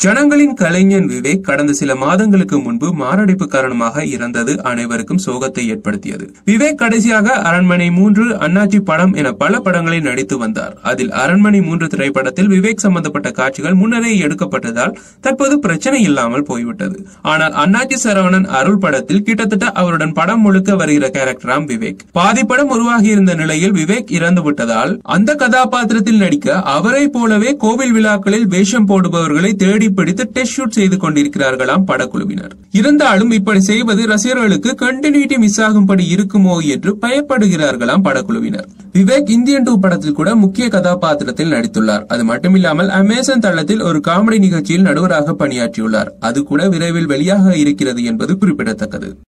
ஜனங்களின் கலைஞன் விவேக் கடந்த சில மாதங்களுக்கு முன்பு மாரடைப்பு காரணமாக இறந்தது அனைவருக்கும் சோகத்தை ஏற்படுத்தியது விவேக் கடைசியாக அரண்மனை மூன்று அண்ணாச்சி படம் என பல படங்களில் நடித்து வந்தார் அதில் அரண்மனை மூன்று திரைப்படத்தில் விவேக் சம்பந்தப்பட்ட காட்சிகள் முன்னரே எடுக்கப்பட்டதால் தற்போது பிரச்சனை இல்லாமல் போய்விட்டது ஆனால் அண்ணாச்சி சரவணன் அருள் படத்தில் கிட்டத்தட்ட அவருடன் படம் முழுக்க வருகிற கேரக்டராம் விவேக் பாதி படம் உருவாகி இருந்த நிலையில் விவேக் இறந்து விட்டதால் அந்த கதாபாத்திரத்தில் நடிக்க அவரை போலவே கோவில் விழாக்களில் வேஷம் போடுபவர்களை தேடி பிடித்து டெஸ்ட் ஷூட் செய்து கொண்டிருக்கிறார்களாம் படக்குழுவினர் இருந்தாலும் இப்படி செய்வது ரசிகர்களுக்கு கண்டினியூட்டி மிஸ் ஆகும்படி இருக்குமோ என்று பயப்படுகிறார்களாம் படக்குழுவினர் விவேக் இந்தியன் டூ படத்தில் கூட முக்கிய கதாபாத்திரத்தில் நடித்துள்ளார் அது மட்டுமில்லாமல் அமேசான் தளத்தில் ஒரு காமெடி நிகழ்ச்சியில் நடுவராக பணியாற்றியுள்ளார் அது கூட விரைவில் வெளியாக இருக்கிறது என்பது குறிப்பிடத்தக்கது